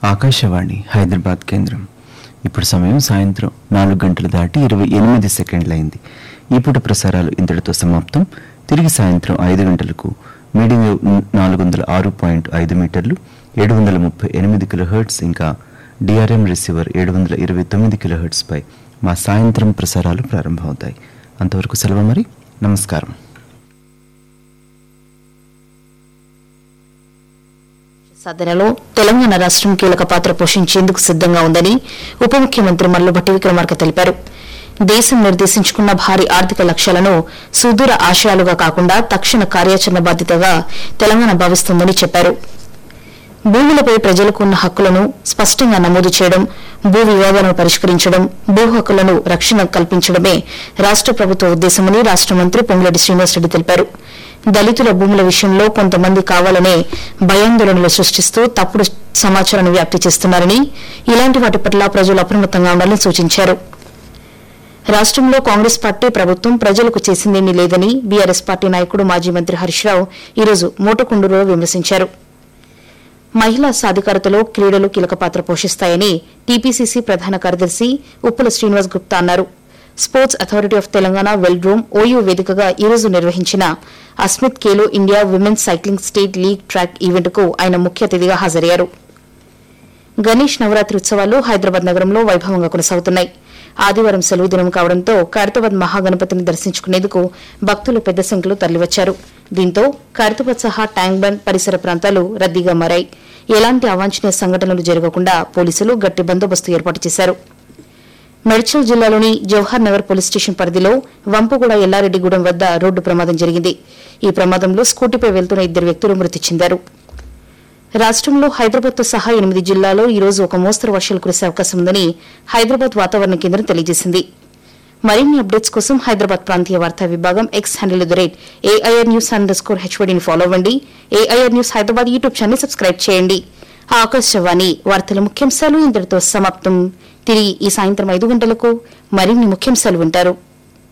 ఆకాశవాణి హైదరాబాద్ కేంద్రం ఇప్పుడు సమయం సాయంత్రం నాలుగు గంటలు దాటి ఇరవై ఎనిమిది సెకండ్లైంది ఈ పూట ప్రసారాలు ఇంతటితో సమాప్తం తిరిగి సాయంత్రం ఐదు గంటలకు మీడియం వేవ్ నాలుగు వందల ఆరు పాయింట్ ఐదు మీటర్లు ఏడు వందల ముప్పై ఎనిమిది కిలోహెర్ట్స్ ఇంకా డిఆర్ఎం రిసీవర్ ఏడు వందల ఇరవై తొమ్మిది కిలోహెర్ట్స్ పై మా సాయంత్రం ప్రసారాలు ప్రారంభమవుతాయి అంతవరకు సెలవు మరి నమస్కారం సాధనలో తెలంగాణ రాష్ట్రం కీలక పాత్ర పోషించేందుకు సిద్దంగా ఉందని ఉప ముఖ్యమంత్రి మల్లుభట్టి విక్రమార్క తెలిపారు దేశం నిర్దేశించుకున్న భారీ ఆర్థిక లక్ష్యాలను సుదూర ఆశయాలుగా కాకుండా తక్షణ కార్యాచరణ బాధ్యతగా తెలంగాణ భావిస్తోందని చెప్పారు భూములపై ప్రజలకు ఉన్న హక్కులను స్పష్టంగా నమోదు చేయడం భూ వివాదాలను పరిష్కరించడం భూ హక్కులను రక్షణ కల్పించడమే రాష్ట ప్రభుత్వ ఉద్దేశమని రాష్ట మంత్రి పొంగులేటి శ్రీనివాసరెడ్డి తెలిపారు దళితుల భూముల విషయంలో కొంతమంది కావాలనే భయాందోళనలు సృష్టిస్తూ తప్పుడు సమాచారాన్ని వ్యాప్తి చేస్తున్నారని ఇలాంటి వాటి పట్ల ప్రజలు అప్రమత్తంగా ఉండాలని సూచించారు రాష్ట్రంలో కాంగ్రెస్ పార్టీ ప్రభుత్వం ప్రజలకు చేసిందేమీ లేదని బీఆర్ఎస్ పార్టీ నాయకుడు మాజీ మంత్రి హరీష్ రావు ఈరోజు మోటకుండూరులో విమర్శించారు మహిళా సాధికారతలో క్రీడలు కీలక పాత్ర పోషిస్తాయని టీపీసీసీ ప్రధాన కార్యదర్శి ఉప్పుల శ్రీనివాస్ గుప్తా అన్నారు sports authority of Telangana velodrome OU వేదికగా ఈ రోజు నిర్వహించిన Asmita Khelo India women's cycling state league track ఈవెంట్కు ఆయన ముఖ్య అతిథిగా హాజరయ్యారు గణేష్ నవరాత్రి ఉత్సవాలు హైదరాబాద్ నగరంలో వైభవంగా కొనసాగుతున్నాయి ఆదివారం సెలవు దినం కావడంతో ఖైరతాబాద్ మహాగణపతిని దర్శించుకునేందుకు భక్తులు పెద్ద సంఖ్యలో తరలివచ్చారు దీంతో ఖైరతాబాద్ సహా ట్యాంక్ బండ్ పరిసర ప్రాంతాలు రద్దీగా మారాయి ఎలాంటి అవాంఛనీయ సంఘటనలు జరగకుండా పోలీసులు గట్టి బందోబస్తు ఏర్పాటు చేశారు మేడ్చల్ జిల్లాలోని జవహర్ నగర్ పోలీస్ స్టేషన్ పరిధిలో వంపుగూడ ఎల్లారెడ్డిగూడెం వద్ద రోడ్డు ప్రమాదం జరిగింది ఈ ప్రమాదంలో స్కూటీపై వెళ్తున్న ఇద్దరు వ్యక్తులు మృతి చెందారు రాష్ట్రంలో హైదరాబాద్తో సహా ఎనిమిది జిల్లాల్లో ఈ రోజు ఒక మోస్తరు వర్షాలు కురిసే అవకాశం ఉందని హైదరాబాద్ వాతావరణ కేంద్రం తెలియజేసింది మరిన్ని అప్డేట్స్ కోసం హైదరాబాద్ ప్రాంతీయ వార్తా విభాగం X handle the rate AIR news underscore హెచ్వడిని ఫాలో అవ్వండి AIR news Hyderabad YouTube channel subscribe చేయండి ఆకాశవాణి వార్తల ముఖ్యాంశాలు ఇంతటితో సమాప్తం తిరిగి ఈ సాయంత్రం ఐదు గంటలకు మరిన్ని ముఖ్యాంశాలు వింటారు